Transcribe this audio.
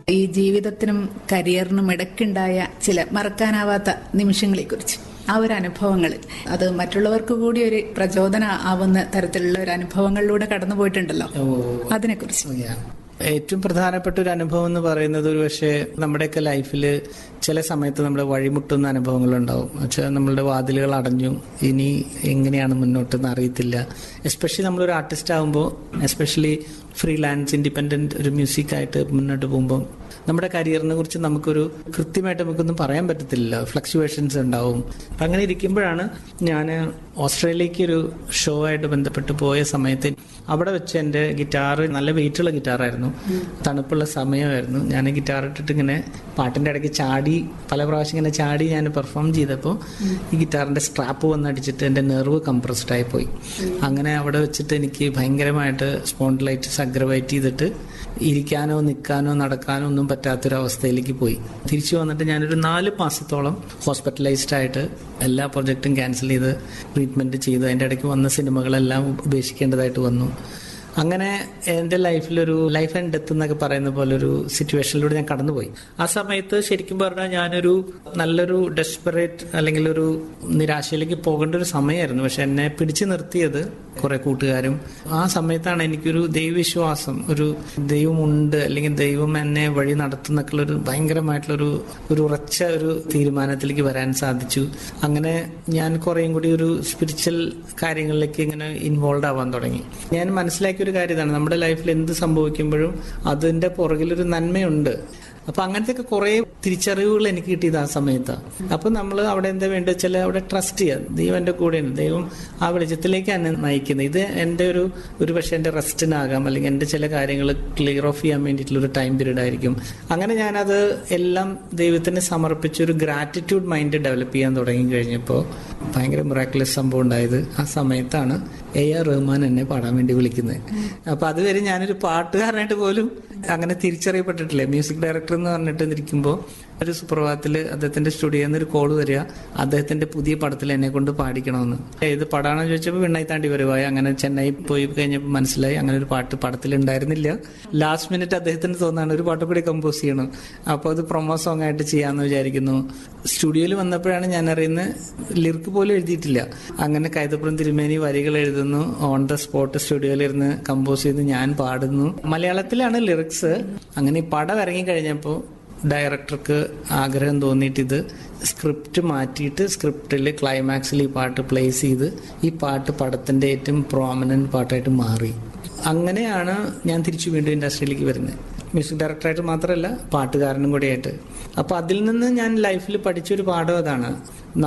ഈ ജീവിതത്തിനും കരിയറിനും ഇടയ്ക്കുണ്ടായ ചില മറക്കാനാവാത്ത നിമിഷങ്ങളെ കുറിച്ച് ആ ഒരു അനുഭവങ്ങൾ അത് മറ്റുള്ളവർക്ക് കൂടി ഒരു പ്രചോദന ആവുന്ന തരത്തിലുള്ള ഒരു അനുഭവങ്ങളിലൂടെ കടന്നു പോയിട്ടുണ്ടല്ലോ അതിനെക്കുറിച്ച് Yeah. ഏറ്റവും പ്രധാനപ്പെട്ട ഒരു അനുഭവം എന്ന് പറയുന്നത് ഒരു പക്ഷേ നമ്മുടെയൊക്കെ ലൈഫിൽ ചില സമയത്ത് നമ്മുടെ വഴിമുട്ടുന്ന അനുഭവങ്ങളുണ്ടാവും വെച്ചാൽ നമ്മളുടെ വാതിലുകൾ അടഞ്ഞു ഇനി എങ്ങനെയാണ് മുന്നോട്ടെന്ന് അറിയത്തില്ല എസ്പെഷ്യലി നമ്മളൊരു ആർട്ടിസ്റ്റ് ആകുമ്പോൾ എസ്പെഷ്യലി ഫ്രീലാൻസ് ഇൻഡിപെൻഡന്റ് ഒരു മ്യൂസിക് ആയിട്ട് മുന്നോട്ട് പോകുമ്പോൾ നമ്മുടെ കരിയറിനെ കുറിച്ച് നമുക്കൊരു കൃത്യമായിട്ട് നമുക്കൊന്നും പറയാൻ പറ്റത്തില്ല ഫ്ലക്ച്വേഷൻസ് ഉണ്ടാവും അപ്പം അങ്ങനെ ഇരിക്കുമ്പോഴാണ് ഞാൻ ഓസ്ട്രേലിയക്ക് ഒരു ഷോ ആയിട്ട് ബന്ധപ്പെട്ട് പോയ സമയത്ത് അവിടെ വെച്ച് എൻ്റെ ഗിറ്റാർ നല്ല വെയിറ്റുള്ള ഗിറ്റാറായിരുന്നു തണുപ്പുള്ള സമയമായിരുന്നു ഞാൻ ഗിറ്റാർ ഇട്ടിട്ട് ഇങ്ങനെ പാട്ടിൻ്റെ ഇടയ്ക്ക് ചാടി പല പ്രാവശ്യം ഇങ്ങനെ ചാടി ഞാൻ പെർഫോം ചെയ്തപ്പോൾ ഈ ഗിറ്റാറിൻ്റെ സ്ട്രാപ്പ് വന്നടിച്ചിട്ട് എൻ്റെ നെർവ് കംപ്രസ്ഡ് ആയി പോയി അങ്ങനെ അവിടെ വെച്ചിട്ട് എനിക്ക് ഭയങ്കരമായിട്ട് സ്പോണ്ടിലൈറ്റിസ് അഗ്രവേറ്റ് ചെയ്തിട്ട് ഇരിക്കാനോ നിൽക്കാനോ നടക്കാനോ ഒന്നും പറ്റാത്തൊരവസ്ഥയിലേക്ക് പോയി തിരിച്ചു വന്നിട്ട് ഞാനൊരു നാല് മാസത്തോളം ഹോസ്പിറ്റലൈസ്ഡ് ആയിട്ട് എല്ലാ പ്രൊജക്റ്റും ക്യാൻസൽ ചെയ്ത് ട്രീറ്റ്മെൻറ്റ് ചെയ്തു അതിൻ്റെ ഇടയ്ക്ക് വന്ന സിനിമകളെല്ലാം ഉപേക്ഷിക്കേണ്ടതായിട്ട് വന്നു അങ്ങനെ എൻ്റെ ലൈഫിലൊരു ലൈഫ് ആൻഡ് ഡെത്ത് എന്നൊക്കെ പറയുന്ന പോലെ ഒരു സിറ്റുവേഷനിലൂടെ ഞാൻ കടന്നുപോയി ആ സമയത്ത് ശരിക്കും പറഞ്ഞാൽ ഞാനൊരു നല്ലൊരു ഡെസ്പറേറ്റ് അല്ലെങ്കിൽ ഒരു നിരാശയിലേക്ക് പോകേണ്ട ഒരു സമയമായിരുന്നു പക്ഷെ എന്നെ പിടിച്ചു നിർത്തിയത് കുറെ കൂട്ടുകാരും ആ സമയത്താണ് എനിക്കൊരു ദൈവവിശ്വാസം ഒരു ദൈവമുണ്ട് അല്ലെങ്കിൽ ദൈവം എന്നെ വഴി നടത്തുന്നൊക്കെയുള്ള ഒരു ഭയങ്കരമായിട്ടുള്ളൊരു ഒരു ഉറച്ച ഒരു തീരുമാനത്തിലേക്ക് വരാൻ സാധിച്ചു അങ്ങനെ ഞാൻ കുറേയും കൂടി ഒരു സ്പിരിച്വൽ കാര്യങ്ങളിലേക്ക് ഇങ്ങനെ ഇൻവോൾവ് ആവാൻ തുടങ്ങി ഞാൻ മനസ്സിലാക്കിയ ഒരു കാര്യം ഇതാണ് നമ്മുടെ ലൈഫിൽ എന്ത് സംഭവിക്കുമ്പോഴും അതിന്റെ പുറകിലൊരു നന്മയുണ്ട് അപ്പൊ അങ്ങനത്തെ ഒക്കെ കുറെ തിരിച്ചറിവുകൾ എനിക്ക് കിട്ടിയത് ആ സമയത്താണ് അപ്പൊ നമ്മൾ അവിടെ എന്താ വേണ്ടത് വെച്ചാൽ അവിടെ ട്രസ്റ്റ് ചെയ്യാം ദൈവം എന്റെ കൂടെയുണ്ട് ദൈവം ആ വെളിച്ചത്തിലേക്ക് എന്നെ നയിക്കുന്നത് ഇത് എന്റെ ഒരു ഒരു പക്ഷെ എന്റെ റെസ്റ്റിനാകാം അല്ലെങ്കിൽ എന്റെ ചില കാര്യങ്ങൾ ക്ലിയർ ഓഫ് ചെയ്യാൻ വേണ്ടിയിട്ടുള്ള ഒരു ടൈം പീരീഡ് ആയിരിക്കും അങ്ങനെ ഞാനത് എല്ലാം ദൈവത്തിന് സമർപ്പിച്ച് ഒരു ഗ്രാറ്റിറ്റ്യൂഡ് മൈൻഡ് ഡെവലപ്പ് ചെയ്യാൻ തുടങ്ങി കഴിഞ്ഞപ്പോൾ ഭയങ്കര മിറാക്കുലസ് സംഭവം ഉണ്ടായത് ആ സമയത്താണ് എ ആർ റഹ്മാൻ എന്നെ പാടാൻ വേണ്ടി വിളിക്കുന്നത് അപ്പൊ അതുവരെ ഞാനൊരു പാട്ടുകാരനായിട്ട് പോലും അങ്ങനെ തിരിച്ചറിയപ്പെട്ടിട്ടില്ല മ്യൂസിക് ഡയറക്ടർ എന്ന് പറഞ്ഞിട്ട് ഇരിക്കുമ്പോൾ ഒരു സുപ്രഭാതത്തിൽ അദ്ദേഹത്തിന്റെ സ്റ്റുഡിയോയിൽ നിന്ന് ഒരു കോൾ വരിക അദ്ദേഹത്തിന്റെ പുതിയ പടത്തിൽ എന്നെ കൊണ്ട് പാടിക്കണമെന്ന് ഏത് പടാണെന്ന് ചോദിച്ചപ്പോൾ വിണ്ണായി താണ്ടി വരുവായി അങ്ങനെ ചെന്നൈ പോയി കഴിഞ്ഞപ്പോൾ മനസ്സിലായി അങ്ങനെ ഒരു പാട്ട് പടത്തിൽ ഉണ്ടായിരുന്നില്ല ലാസ്റ്റ് മിനിറ്റ് അദ്ദേഹത്തിന് തോന്നാണ് ഒരു പാട്ട് കൂടി കമ്പോസ് ചെയ്യണം അപ്പോൾ അത് പ്രൊമോ സോങ് ആയിട്ട് ചെയ്യാമെന്ന് വിചാരിക്കുന്നു സ്റ്റുഡിയോയിൽ വന്നപ്പോഴാണ് ഞാൻ അറിയുന്നത് ലിറിക്ക് പോലും എഴുതിയിട്ടില്ല അങ്ങനെ കൈതപ്പുറം തിരുമേനി വരികൾ എഴുതുന്നു ഓൺ ദ സ്പോട്ട് സ്റ്റുഡിയോയിലിരുന്ന് കമ്പോസ് ചെയ്ത് ഞാൻ പാടുന്നു മലയാളത്തിലാണ് ലിറിക്സ് അങ്ങനെ ഈ പടം ഇറങ്ങി കഴിഞ്ഞപ്പോൾ ഡയറക്ടർക്ക് ആഗ്രഹം തോന്നിയിട്ട് ഇത് സ്ക്രിപ്റ്റ് മാറ്റിയിട്ട് സ്ക്രിപ്റ്റിൽ ക്ലൈമാക്സിൽ ഈ പാട്ട് പ്ലേസ് ചെയ്ത് ഈ പാട്ട് പടത്തിന്റെ ഏറ്റവും പ്രോമിനന്റ് പാട്ടായിട്ട് മാറി അങ്ങനെയാണ് ഞാൻ തിരിച്ചു വീണ്ടും ഇൻഡസ്ട്രിയിലേക്ക് വരുന്നത് മ്യൂസിക് ഡയറക്ടറായിട്ട് മാത്രമല്ല പാട്ടുകാരനും കൂടിയായിട്ട് അപ്പോൾ അതിൽ നിന്ന് ഞാൻ ലൈഫിൽ പഠിച്ചൊരു പാഠം അതാണ്